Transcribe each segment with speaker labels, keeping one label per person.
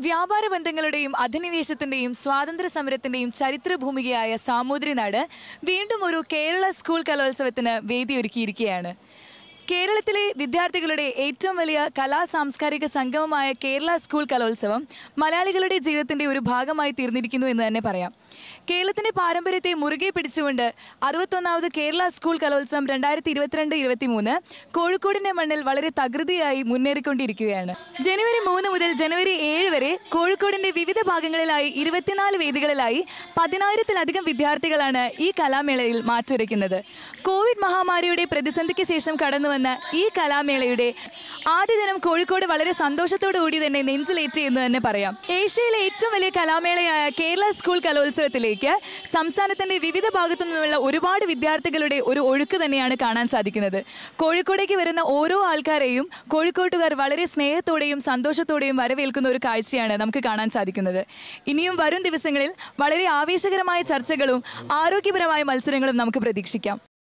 Speaker 1: വ്യാപാര ബന്ധങ്ങളുടെയും അധിനിവേശത്തിന്റെയും സ്വാതന്ത്ര്യ സമരത്തിന്റെയും ചരിത്ര ഭൂമികയായ സാമൂതിരിനാട് വീണ്ടും ഒരു കേരള സ്കൂൾ കലോത്സവത്തിന് വേദിയൊരുക്കിയിരിക്കുകയാണ് കേരളത്തിലെ വിദ്യാർത്ഥികളുടെ ഏറ്റവും വലിയ കലാ സാംസ്കാരിക സംഗമമായ കേരള സ്കൂൾ കലോത്സവം മലയാളികളുടെ ജീവിതത്തിന്റെ ഒരു ഭാഗമായി തീർന്നിരിക്കുന്നു എന്ന് തന്നെ പറയാം കേരളത്തിന്റെ പാരമ്പര്യത്തെ മുറുകെ പിടിച്ചുകൊണ്ട് അറുപത്തൊന്നാമത് കേരള സ്കൂൾ കലോത്സവം രണ്ടായിരത്തി ഇരുപത്തിരണ്ട് ഇരുപത്തിമൂന്ന് കോഴിക്കോടിന്റെ മണ്ണിൽ വളരെ തകൃതിയായി മുന്നേറിക്കൊണ്ടിരിക്കുകയാണ് ജനുവരി മൂന്ന് മുതൽ ജനുവരി ഏഴ് വരെ കോഴിക്കോടിന്റെ വിവിധ ഭാഗങ്ങളിലായി ഇരുപത്തിനാല് വേദികളിലായി പതിനായിരത്തിലധികം വിദ്യാർത്ഥികളാണ് ഈ കലാമേളയിൽ മാറ്റുരയ്ക്കുന്നത് കോവിഡ് മഹാമാരിയുടെ പ്രതിസന്ധിക്ക് ശേഷം കടന്നുവന്ന ഈ കലാമേളയുടെ ആദ്യ ദിനം കോഴിക്കോട് വളരെ സന്തോഷത്തോടു കൂടി തന്നെ നെഞ്ചിലേറ്റി എന്ന് തന്നെ പറയാം ഏഷ്യയിലെ ഏറ്റവും വലിയ കലാമേളയായ കേരള സ്കൂൾ കലോത്സവത്തിലേക്ക് സംസ്ഥാനത്തിന്റെ വിവിധ ഭാഗത്തു നിന്നുള്ള ഒരുപാട് വിദ്യാർത്ഥികളുടെ ഒരു ഒഴുക്ക് തന്നെയാണ് കാണാൻ സാധിക്കുന്നത് കോഴിക്കോടേക്ക് വരുന്ന ഓരോ ആൾക്കാരെയും കോഴിക്കോട്ടുകാർ വളരെ സ്നേഹത്തോടെയും സന്തോഷത്തോടെയും വരവേൽക്കുന്ന ഒരു കാഴ്ചയാണ് നമുക്ക് കാണാൻ സാധിക്കുന്നത് ഇനിയും വരും ദിവസങ്ങളിൽ വളരെ ആവേശകരമായ ചർച്ചകളും ആരോഗ്യപരമായ മത്സരങ്ങളും നമുക്ക് പ്രതീക്ഷിക്കാം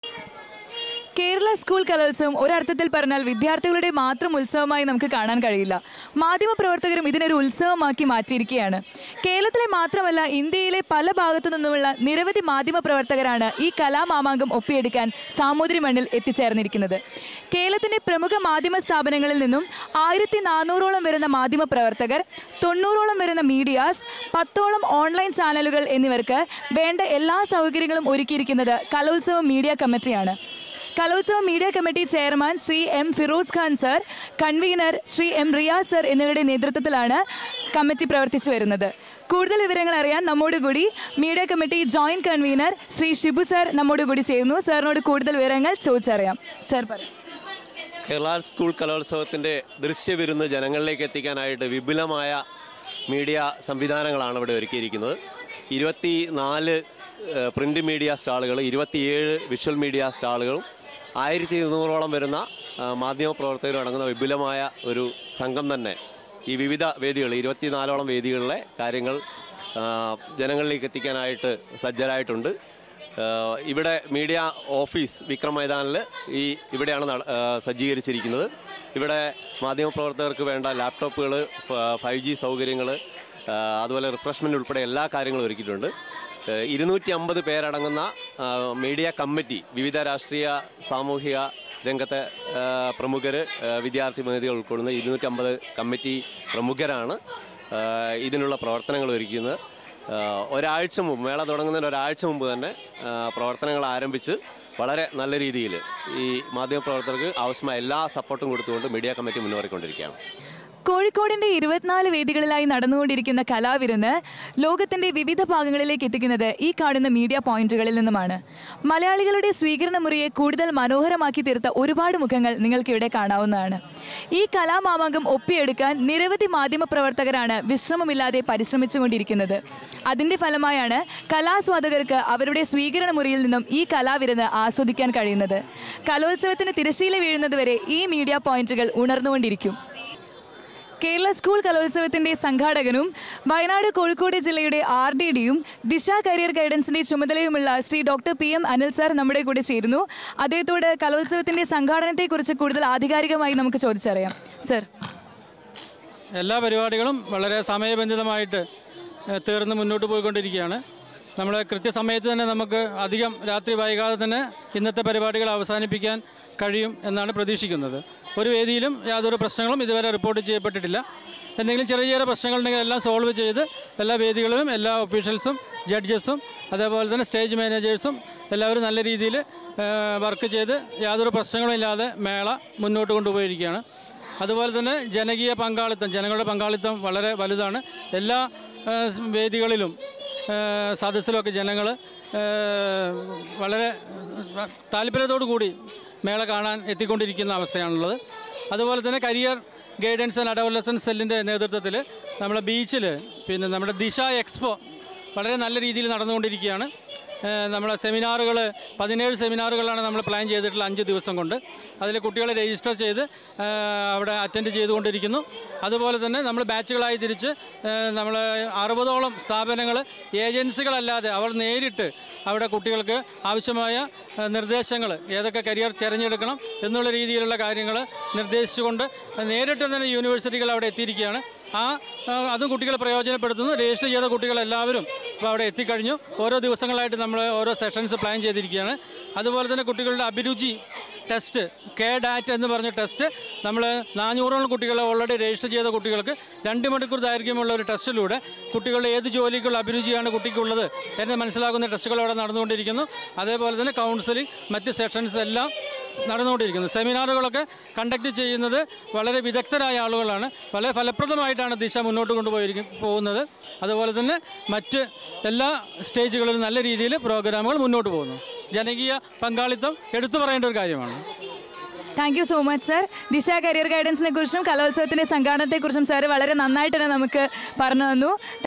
Speaker 1: കേരള സ്കൂൾ കലോത്സവം ഒരർത്ഥത്തിൽ പറഞ്ഞാൽ വിദ്യാർത്ഥികളുടെ മാത്രം ഉത്സവമായി നമുക്ക് കാണാൻ കഴിയില്ല മാധ്യമപ്രവർത്തകരും ഇതിനൊരു ഉത്സവമാക്കി മാറ്റിയിരിക്കുകയാണ് കേരളത്തിലെ മാത്രമല്ല ഇന്ത്യയിലെ പല ഭാഗത്തു നിന്നുമുള്ള നിരവധി മാധ്യമപ്രവർത്തകരാണ് ഈ കലാമാമാങ്കം ഒപ്പിയെടുക്കാൻ സാമൂതിരി മണ്ണിൽ എത്തിച്ചേർന്നിരിക്കുന്നത് കേരളത്തിന്റെ പ്രമുഖ മാധ്യമ സ്ഥാപനങ്ങളിൽ നിന്നും ആയിരത്തി നാനൂറോളം വരുന്ന മാധ്യമപ്രവർത്തകർ തൊണ്ണൂറോളം വരുന്ന മീഡിയാസ് പത്തോളം ഓൺലൈൻ ചാനലുകൾ എന്നിവർക്ക് വേണ്ട എല്ലാ സൗകര്യങ്ങളും ഒരുക്കിയിരിക്കുന്നത് കലോത്സവം മീഡിയ കമ്മിറ്റിയാണ് കലോത്സവം media committee chairman Shri M Firoz Khan sir convener Shri M Riyas sir എന്നിവരുടെ നേതൃത്വത്തിലാണ് കമ്മിറ്റി പ്രവർത്തിച്ചു വരുന്നത് കൂടുതൽ വിവരങ്ങൾ അറിയാൻ നമ്മോട് കൂടി media committee joint convener Shri Shibu sir നമ്മോട് കൂടി ചേരുന്നു സാറിനോട് കൂടുതൽ വിവരങ്ങൾ ചോദിച്ചറിയാം സർ പറയും
Speaker 2: കേരള സ്കൂൾ കലോത്സവത്തിൻ്റെ ദൃശ്യവിരുന്ന് ജനങ്ങളിലേക്ക് എത്തിക്കാനായിട്ട് വിപുലമായ മീഡിയ സംവിധാനങ്ങളാണ് ഇവിടെ ഒരുക്കിയിരിക്കുന്നത് ഇരുപത്തി നാല് പ്രിൻ്റ് മീഡിയ സ്റ്റാളുകൾ ഇരുപത്തിയേഴ് വിഷ്വൽ മീഡിയ സ്റ്റാളുകളും ആയിരത്തി ഇരുന്നൂറോളം വരുന്ന ആ, മാധ്യമപ്രവർത്തകരും അടങ്ങുന്ന വിപുലമായ ഒരു സംഘം തന്നെ ഈ വിവിധ വേദികൾ ഇരുപത്തിനാലോളം വേദികളിലെ കാര്യങ്ങൾ ആ, ജനങ്ങളിലേക്ക് എത്തിക്കാനായിട്ട് സജ്ജരായിട്ടുണ്ട് ആഹ് ഇവിടെ മീഡിയ ഓഫീസ് വിക്രം മൈതാനിൽ ഈ ഇവിടെയാണ് നട- ആഹ് സജ്ജീകരിച്ചിരിക്കുന്നത് ഇവിടെ മാധ്യമപ്രവർത്തകർക്ക് വേണ്ട ലാപ്ടോപ്പുകൾ ഫൈവ് ജി സൗകര്യങ്ങൾ അതുപോലെ റിഫ്രഷ്മെൻ്റ് ഉൾപ്പെടെ എല്ലാ കാര്യങ്ങളും ഒരുക്കിയിട്ടുണ്ട് ഇരുന്നൂറ്റി അമ്പത് പേരടങ്ങുന്ന ആഹ് മീഡിയ കമ്മിറ്റി വിവിധ രാഷ്ട്രീയ സാമൂഹിക രംഗത്തെ പ്രമുഖർ വിദ്യാർത്ഥി മേധികൾ ഉൾക്കൊള്ളുന്ന ഇരുന്നൂറ്റമ്പത് കമ്മിറ്റി പ്രമുഖരാണ് ആഹ് ഇതിനുള്ള പ്രവർത്തനങ്ങൾ ഒരുക്കുന്നത് ആഹ് ഒരാഴ്ച മുമ്പ് മേള തുടങ്ങുന്നതിന് ഒരാഴ്ച മുമ്പ് തന്നെ ആഹ് പ്രവർത്തനങ്ങൾ ആരംഭിച്ച് വളരെ നല്ല രീതിയിൽ ഈ മാധ്യമപ്രവർത്തകർക്ക് ആവശ്യമായ എല്ലാ സപ്പോർട്ടും കൊടുത്തുകൊണ്ട് മീഡിയ കമ്മിറ്റി മുന്നേറിക്കൊണ്ടിരിക്കുകയാണ്
Speaker 1: കോഴിക്കോടിന്റെ ഇരുപത്തിനാല് വേദികളിലായി നടന്നുകൊണ്ടിരിക്കുന്ന കലാവിരുന്ന് ലോകത്തിന്റെ വിവിധ ഭാഗങ്ങളിലേക്ക് എത്തിക്കുന്നത് ഈ കാണുന്ന മീഡിയ പോയിന്റുകളിൽ നിന്നുമാണ് മലയാളികളുടെ സ്വീകരണ മുറിയെ കൂടുതൽ മനോഹരമാക്കി തീർത്ത ഒരുപാട് മുഖങ്ങൾ നിങ്ങൾക്ക് ഇവിടെ കാണാവുന്നതാണ് ഈ കലാമാമാങ്കം ഒപ്പിയെടുക്കാൻ നിരവധി മാധ്യമപ്രവർത്തകരാണ് വിശ്രമമില്ലാതെ പരിശ്രമിച്ചുകൊണ്ടിരിക്കുന്നത് അതിന്റെ ഫലമായാണ് കലാസ്വാദകർക്ക് അവരുടെ സ്വീകരണ മുറിയിൽ നിന്നും ഈ കലാവിരുന്ന് ആസ്വദിക്കാൻ കഴിയുന്നത് കലോത്സവത്തിന് തിരശ്ശീല വീഴുന്നതുവരെ ഈ മീഡിയ പോയിന്റുകൾ ഉണർന്നുകൊണ്ടിരിക്കും കേരള സ്കൂൾ കലോത്സവത്തിന്റെ സംഘാടകനും വയനാട് കോഴിക്കോട് ജില്ലയുടെ ആർ ഡി ഡിയും ദിശ കരിയർ ഗൈഡൻസിന്റെ ചുമതലയുമുള്ള Shri doctor P M Anil sir നമ്മുടെ കൂടെ ചേരുന്നു അദ്ദേഹത്തോട് കലോത്സവത്തിന്റെ സംഘാടനത്തെക്കുറിച്ച് കൂടുതൽ ആധികാരികമായി നമുക്ക് ചോദിച്ചറിയാം സർ
Speaker 3: എല്ലാ പരിപാടികളും വളരെ സമയബന്ധിതമായിട്ട് ഏഹ്, തീർന്ന് മുന്നോട്ട് പോയിക്കൊണ്ടിരിക്കുകയാണ് നമ്മൾ കൃത്യസമയത്ത് തന്നെ നമുക്ക് അധികം രാത്രി വൈകാതെ തന്നെ ഇന്നത്തെ പരിപാടികൾ അവസാനിപ്പിക്കാൻ കഴിയും എന്നാണ് പ്രതീക്ഷിക്കുന്നത് ഒരു വേദിയിലും യാതൊരു പ്രശ്നങ്ങളും ഇതുവരെ റിപ്പോർട്ട് ചെയ്യപ്പെട്ടിട്ടില്ല എന്തെങ്കിലും ചെറിയ ചെറിയ പ്രശ്നങ്ങളുണ്ടെങ്കിൽ എല്ലാം സോൾവ് ചെയ്ത് എല്ലാ വേദികളിലും എല്ലാ ഒഫീഷ്യൽസും ജഡ്ജസും അതേപോലെ തന്നെ സ്റ്റേജ് മാനേജേഴ്സും എല്ലാവരും നല്ല രീതിയിൽ വർക്ക് ചെയ്ത് യാതൊരു പ്രശ്നങ്ങളും ഇല്ലാതെ മേള മുന്നോട്ട് കൊണ്ടുപോയിരിക്കുകയാണ് അതുപോലെ തന്നെ ജനകീയ പങ്കാളിത്തം ജനങ്ങളുടെ പങ്കാളിത്തം വളരെ വലുതാണ് എല്ലാ ആ, വേദികളിലും ആ, സദസ്സിലൊക്കെ ജനങ്ങൾ വളരെ താല്പര്യത്തോടു കൂടി മേള കാണാൻ എത്തിക്കൊണ്ടിരിക്കുന്ന അവസ്ഥയാണുള്ളത് അതുപോലെ തന്നെ കരിയർ ഗൈഡൻസ് ആൻഡ് അഡോലസൻസ് സെല്ലിൻ്റെ നേതൃത്വത്തിൽ നമ്മുടെ ബീച്ചിൽ പിന്നെ നമ്മുടെ ദിശ എക്സ്പോ വളരെ നല്ല രീതിയിൽ നടന്നുകൊണ്ടിരിക്കുകയാണ് ഏഹ് നമ്മുടെ സെമിനാറുകൾ പതിനേഴ് സെമിനാറുകളാണ് നമ്മൾ പ്ലാൻ ചെയ്തിട്ടുള്ള അഞ്ച് ദിവസം കൊണ്ട് അതിൽ കുട്ടികളെ രജിസ്റ്റർ ചെയ്ത് ഏഹ് അവിടെ അറ്റൻഡ് ചെയ്തുകൊണ്ടിരിക്കുന്നു അതുപോലെ തന്നെ നമ്മൾ ബാച്ചുകളായി തിരിച്ച് നമ്മൾ അറുപതോളം സ്ഥാപനങ്ങൾ ഏജൻസികളല്ലാതെ അവർ നേരിട്ട് അവിടെ കുട്ടികൾക്ക് ആവശ്യമായ നിർദ്ദേശങ്ങൾ ഏതൊക്കെ കരിയർ തിരഞ്ഞെടുക്കണം എന്നുള്ള രീതിയിലുള്ള കാര്യങ്ങൾ നിർദ്ദേശിച്ചുകൊണ്ട് നേരിട്ട് തന്നെ യൂണിവേഴ്സിറ്റികൾ അവിടെ എത്തിയിരിക്കുകയാണ് ആ ആ, അതും കുട്ടികൾ പ്രയോജനപ്പെടുത്തുന്നു രജിസ്റ്റർ ചെയ്ത കുട്ടികളെല്ലാവരും ഇപ്പോൾ അവിടെ എത്തിക്കഴിഞ്ഞു ഓരോ ദിവസങ്ങളായിട്ട് നമ്മൾ ഓരോ സെഷൻസ് പ്ലാൻ ചെയ്തിരിക്കുകയാണ് അതുപോലെ തന്നെ കുട്ടികളുടെ അഭിരുചി ടെസ്റ്റ് കെ ഡാറ്റ് എന്ന് പറഞ്ഞ ടെസ്റ്റ് നമ്മൾ നാനൂറോളം കുട്ടികളെ ഓൾറെഡി രജിസ്റ്റർ ചെയ്ത കുട്ടികൾക്ക് രണ്ട് മണിക്കൂർ ദൈർഘ്യമുള്ള ഒരു ടെസ്റ്റിലൂടെ കുട്ടികളുടെ ഏത് ജോലിക്കുള്ള അഭിരുചിയാണ് കുട്ടിക്കുള്ളത് എന്ന് മനസ്സിലാക്കുന്ന ടെസ്റ്റുകൾ അവിടെ നടന്നുകൊണ്ടിരിക്കുന്നു അതേപോലെ തന്നെ കൗൺസിലിംഗ് മറ്റ് സെഷൻസ് എല്ലാം നടന്നുകൊണ്ടിരിക്കുന്നു സെമിനാറുകളൊക്കെ കണ്ടക്ട് ചെയ്യുന്നത് വളരെ വിദഗ്ധരായ ആളുകളാണ് വളരെ ഫലപ്രദമായിട്ടാണ് ദിശ മുന്നോട്ട് കൊണ്ടുപോയിരിക്കും പോകുന്നത് അതുപോലെ തന്നെ മറ്റ് എല്ലാ സ്റ്റേജുകളിലും നല്ല രീതിയിൽ പ്രോഗ്രാമുകൾ മുന്നോട്ട് പോകുന്നു ജനകീയ പങ്കാളിത്തം എടുത്തു പറയേണ്ട ഒരു കാര്യമാണ്
Speaker 1: thank you so much sir Disha career ഗൈഡൻസിനെ കുറിച്ചും കലോത്സവത്തിന്റെ സംഘാടനത്തെക്കുറിച്ചും സാർ വളരെ നന്നായിട്ട് തന്നെ നമുക്ക് പറഞ്ഞു തന്നു